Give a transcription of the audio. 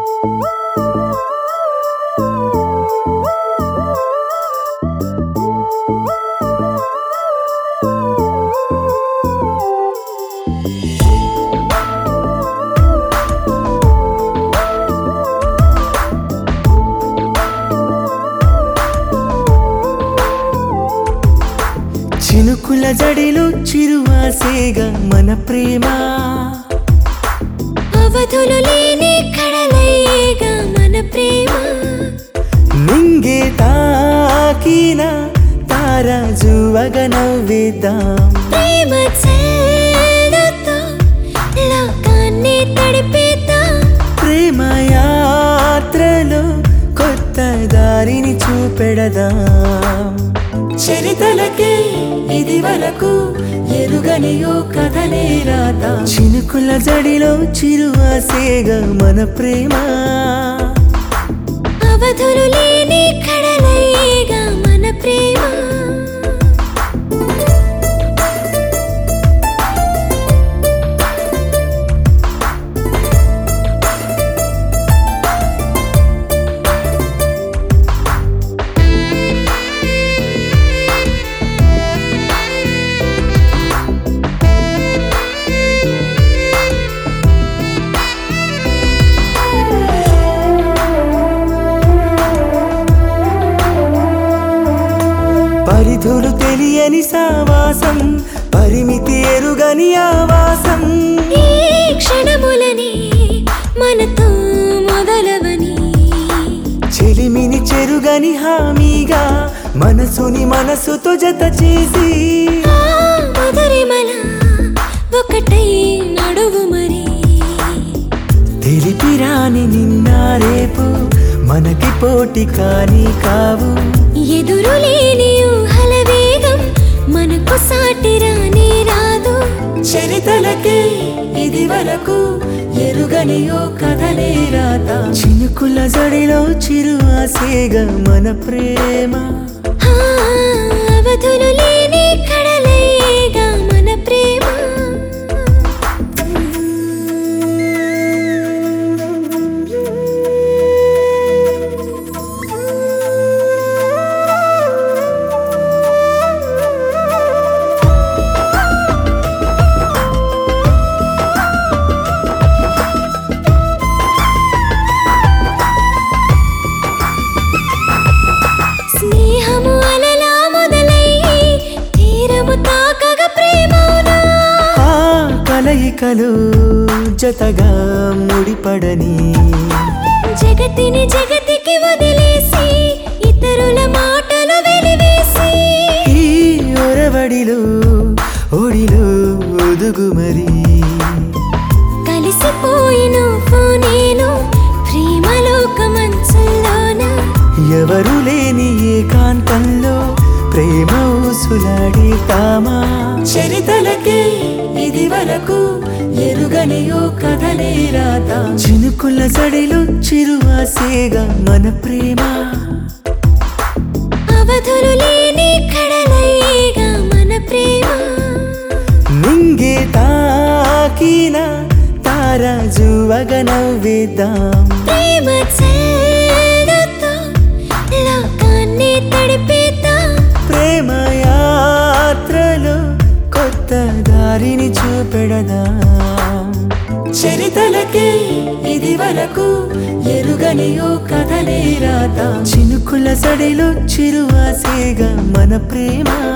చినుకుల జడిలో చిరువాసేగా మన ప్రేమ అవధులు లేని కడలయ్యేగా మన ప్రేమ నింగే తాకిన తారాజువగ నవ్వేద్దాం ప్రేమ చెల్లుతో లోకాన్ని తడిపేద్దాం ప్రేమ యాత్రలో కొత్త దారిని చూపెడదాం చరితలకే ఇది వరకు ఎరుగని ఓ కథనే రాత చినుకుల జడిలో చిరువాసేగా మన ప్రేమ అవధులు లేని కడలయ్యేగా మన ప్రేమ పరిధులు తెలియని సావాసం పరిమితి ఎరుగని ఆవాసం ఈ క్షణములని మనతో మొదలవని చెలిమిని చెరుగని హామీగా మనసుని మనసుతో జత చేసి ఆ మధురిమల ఒకటై నడువు మరి తెలిపిరాని నిన్న రేపు మనకి పోటీ కాని కావు ఎదురు లేని ఊహల వేగం మనకు సాటి రానే రాదు చరితలకే ఇది వరకు ఎరుగని ఓ కథనే రాత చినుకుల జడిలో చిరువాసేగా మన ప్రేమ ఆ, అవధులు లేని కడలేగా మన ప్రేమ స్నేహము అలలా మొదలయ్యి తీరము తాకగ ప్రేమవునా ఆ కలయికలు జతగా ముడిపడని జగతిని జగతికి వదిలేసి ఇతరుల మాటలు వెలివేసి ఈ ఒరవడిలో ఒడిలో ఒదుగు మరి కలిసిపోయిన నేను ప్రేమలోకమంచుల్లోన ఎవరు లేని ఏకాంతంలో ప్రేమ ఊసులాడి తామా చరితలకే ఇది వరకు ఎరుగని ఓ కథనే రాత చినుకుల జడిలో చిరువాసేగా మన ప్రేమ అవధులు లేని కడలయ్యేగా మన ప్రేమ నింగే తాకిన తారాజువగ నవ్వేద్దాం ప్రేమ చెల్లుతో లోకాన్ని తడిపేద్దాం ప్రేమ యాత్రలో కొత్త దారిని చూపెడదాం చరితలకే ఇది వరకు ఎరుగని ఓ కథనే రాత చినుకుల సడిలో చిరువాసేగా మన ప్రేమ